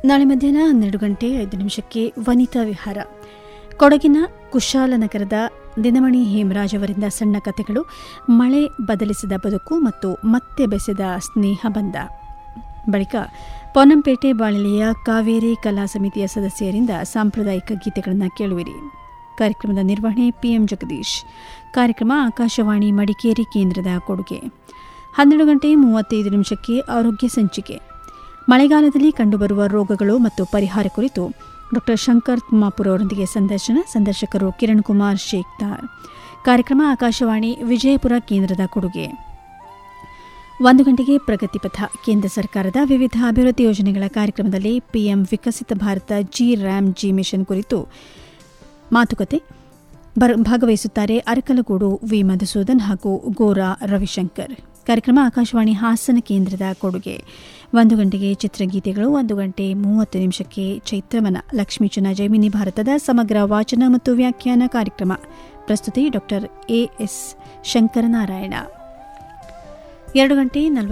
ನಾಳೆ ಮಧ್ಯಾಹ್ನ ಹನ್ನೆರಡು ಗಂಟೆ ಐದು ನಿಮಿಷಕ್ಕೆ ವನಿತಾ ವಿಹಾರ ಕೊಡಗಿನ ಕುಶಾಲನಗರದ ದಿನಮಣಿ ಹೇಮರಾಜ್ ಅವರಿಂದ ಸಣ್ಣ ಕಥೆಗಳು ಮಳೆ ಬದಲಿಸಿದ ಬದುಕು ಮತ್ತು ಮತ್ತೆ ಬೆಸೆದ ಸ್ನೇಹ ಬಂಧ ಬಳಿಕ ಪೊನ್ನಂಪೇಟೆ ಬಾಳಿಲೆಯ ಕಾವೇರಿ ಕಲಾ ಸಮಿತಿಯ ಸದಸ್ಯರಿಂದ ಸಾಂಪ್ರದಾಯಿಕ ಗೀತೆಗಳನ್ನು ಕೇಳುವಿರಿ ಕಾರ್ಯಕ್ರಮದ ನಿರ್ವಹಣೆ ಪಿಎಂ ಜಗದೀಶ್ ಕಾರ್ಯಕ್ರಮ ಆಕಾಶವಾಣಿ ಮಡಿಕೇರಿ ಕೇಂದ್ರದ ಕೊಡುಗೆ ಹನ್ನೆರಡು ಗಂಟೆ ಮೂವತ್ತೈದು ನಿಮಿಷಕ್ಕೆ ಆರೋಗ್ಯ ಸಂಚಿಕೆ ಮಳೆಗಾಲದಲ್ಲಿ ಕಂಡುಬರುವ ರೋಗಗಳು ಮತ್ತು ಪರಿಹಾರ ಕುರಿತು ಡಾ ಶಂಕರ್ ತಿಮ್ಮಾಪುರ ಅವರೊಂದಿಗೆ ಸಂದರ್ಶನ ಸಂದರ್ಶಕರು ಕಿರಣ್ ಕುಮಾರ್ ಶೇಖ್ದಾರ್ ಕಾರ್ಯಕ್ರಮ ಆಕಾಶವಾಣಿ ವಿಜಯಪುರ ಕೇಂದ್ರದ ಕೊಡುಗೆ ಒಂದು ಗಂಟೆಗೆ ಪ್ರಗತಿಪಥ ಕೇಂದ್ರ ಸರ್ಕಾರದ ವಿವಿಧ ಅಭಿವೃದ್ಧಿ ಯೋಜನೆಗಳ ಕಾರ್ಯಕ್ರಮದಲ್ಲಿ PM Viksit Bharat G RAM G mission ಕುರಿತು ಮಾತುಕತೆ ಭಾಗವಹಿಸುತ್ತಾರೆ ಅರಕಲಗೂಡು ವಿ ಮಧುಸೂದನ್ ಹಾಗೂ ಗೋರಾ ರವಿಶಂಕರ್ ಕಾರ್ಯಕ್ರಮ ಆಕಾಶವಾಣಿ ಹಾಸನ ಕೇಂದ್ರದ ಕೊಡುಗೆ ಒಂದು ಗಂಟೆಗೆ ಚಿತ್ರಗೀತೆಗಳು ಒಂದು ಗಂಟೆ ಮೂವತ್ತು ನಿಮಿಷಕ್ಕೆ ಚೈತ್ರವನ ಲಕ್ಷ್ಮೀಚನ ಜೈಮಿನಿ ಭಾರತದ ಸಮಗ್ರ ವಾಚನ ಮತ್ತು ವ್ಯಾಖ್ಯಾನ ಕಾರ್ಯಕ್ರಮ ಪ್ರಸ್ತುತಿ ಡಾಕ್ಟರ್ ಎಎಸ್ ಶಂಕರನಾರಾಯಣ ಎರಡು ಗಂಟೆ